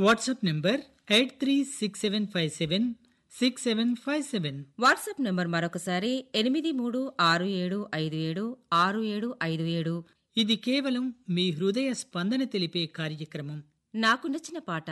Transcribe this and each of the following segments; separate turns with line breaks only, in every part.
WhatsApp number eight three six seven five seven six seven five seven
WhatsApp number మరొకసారి ఎనిమిది మూడు ఆరు ఏడు ఐదు ఏడు ఆరు ఏడు ఐదు ఏడు
ఇది కేవలం మీ హృదయ స్పందన తెలిపే కార్యక్రమం
నాకు నచ్చిన పాట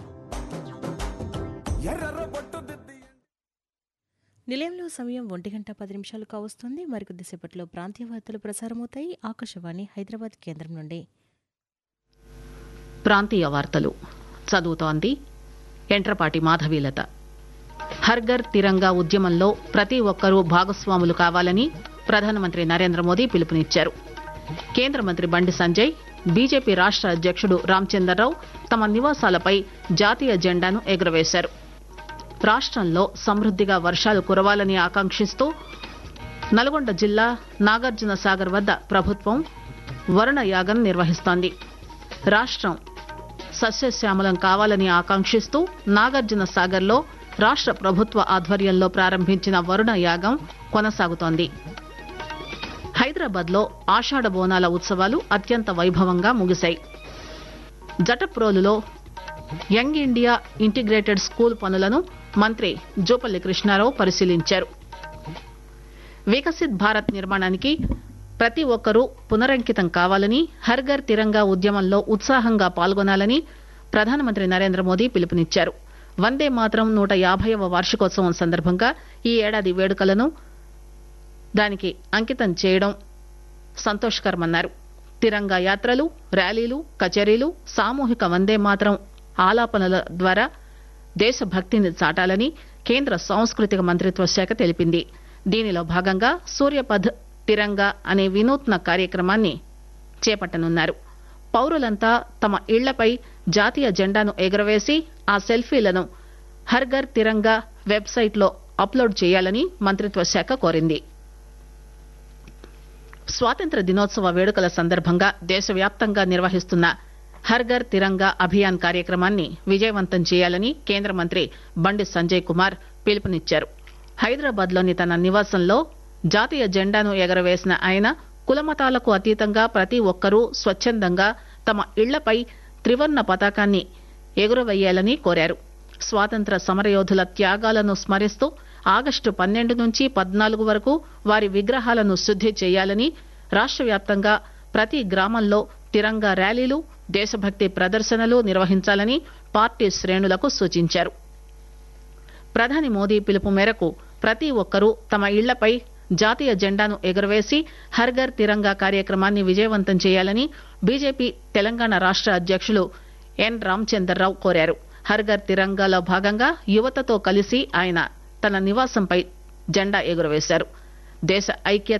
నిలయంలో సమయం ఒంటి గంట పది నిమిషాలు కావస్తుంది మరికొద్దిసేపట్లో ప్రాంతీయ వార్తలు ప్రసారమవుతాయి ఆకాశవాణి హైదరాబాద్ కేంద్రం నుండి
ప్రాంతీయ వార్తలు చదువుతోంది ఎంట్రపాటి మాధవీలత హర్ఘర్ తిరంగా ఉద్యమంలో ప్రతి ఒక్కరూ భాగస్వాములు కావాలని ప్రధానమంత్రి నరేంద్ర మోదీ పిలుపునిచ్చారు కేంద్ర మంత్రి బండి సంజయ్ బీజేపీ రాష్ట్ర అధ్యక్షుడు రామచంద్రరావు తమ నివాసాలపై జాతీయ జెండాను ఎగురవేశారు రాష్ట్రంలో సమృద్దిగా వర్షాలు కురవాలని ఆకాంక్షిస్తూ నల్గొండ జిల్లా నాగార్జున సాగర్ వద్ద ప్రభుత్వం వరుణ యాగం నిర్వహిస్తోంది రాష్ట్రం సస్యశ్యామలం కావాలని ఆకాంక్షిస్తూ నాగార్జున సాగర్లో రాష్ట్ర ప్రభుత్వ ఆధ్వర్యంలో ప్రారంభించిన వరుణ యాగం కొనసాగుతోంది హైదరాబాద్లో ఆషాఢ బోనాల ఉత్సవాలు అత్యంత వైభవంగా ముగిశాయి జటప్రోలులో యంగ్ ఇండియా ఇంటిగ్రేటెడ్ స్కూల్ పనులను మంత్రి జూపల్లి కృష్ణారావు పరిశీలించారు వికసిత్ భారత్ నిర్మాణానికి ప్రతి ఒక్కరూ పునరంకితం కావాలని హర్ఘర్ తిరంగా ఉద్యమంలో ఉత్సాహంగా పాల్గొనాలని ప్రధానమంత్రి నరేంద్ర మోదీ పిలుపునిచ్చారు వందే మాత్రం నూట యాభైవ వార్షికోత్సవం సందర్భంగా ఈ ఏడాది వేడుకలను దానికి అంకితం చేయడం సంతోషకరమన్నారు తిరంగా యాత్రలు ర్యాలీలు కచేరీలు సామూహిక వందే మాత్రం ఆలాపనల ద్వారా దేశభక్తిని చాటాలని కేంద్ర సాంస్కృతిక మంత్రిత్వ శాఖ తెలిపింది దీనిలో భాగంగా సూర్యపథ్ తిరంగా అనే వినూత్న కార్యక్రమాన్ని చేపట్టనున్నారు పౌరులంతా తమ ఇళ్లపై జాతీయ జెండాను ఎగురవేసి ఆ సెల్ఫీలను హర్ఘర్ తిరంగా వెబ్సైట్లో అప్లోడ్ చేయాలని మంత్రిత్వ శాఖ కోరింది స్వాతంత్ర దినోత్సవ వేడుకల సందర్భంగా దేశవ్యాప్తంగా నిర్వహిస్తున్న హర్ఘర్ తిరంగా అభియాన్ కార్యక్రమాన్ని విజయవంతం చేయాలని కేంద్ర మంత్రి బండి సంజయ్ కుమార్ పిలుపునిచ్చారు హైదరాబాద్ లోని తన నివాసంలో జాతీయ జెండాను ఎగరవేసిన ఆయన కులమతాలకు అతీతంగా ప్రతి ఒక్కరూ స్వచ్ఛందంగా తమ ఇళ్లపై త్రివర్ణ పతాకాన్ని ఎగురవేయాలని కోరారు స్వాతంత్ర సమరయోధుల త్యాగాలను స్మరిస్తూ ఆగస్టు పన్నెండు నుంచి పద్నాలుగు వరకు వారి విగ్రహాలను శుద్ది చేయాలని రాష్ట్ర వ్యాప్తంగా ప్రతి గ్రామంలో తిరంగా ర్యాలీలు దేశభక్తి ప్రదర్శనలు నిర్వహించాలని పార్టీ శ్రేణులకు సూచించారు ప్రధాని మోదీ పిలుపు మేరకు ప్రతి ఒక్కరూ తమ ఇళ్లపై జాతీయ జెండాను ఎగురవేసి హర్ఘర్ తిరంగా కార్యక్రమాన్ని విజయవంతం చేయాలని బీజేపీ తెలంగాణ రాష్ట్ర అధ్యక్షులు ఎన్ రామచందర్రావు కోరారు హర్ఘర్ తిరంగాలో భాగంగా యువతతో కలిసి ఆయన తన నివాసంపై జెండా ఎగురవేశారు దేశ ఐక్యత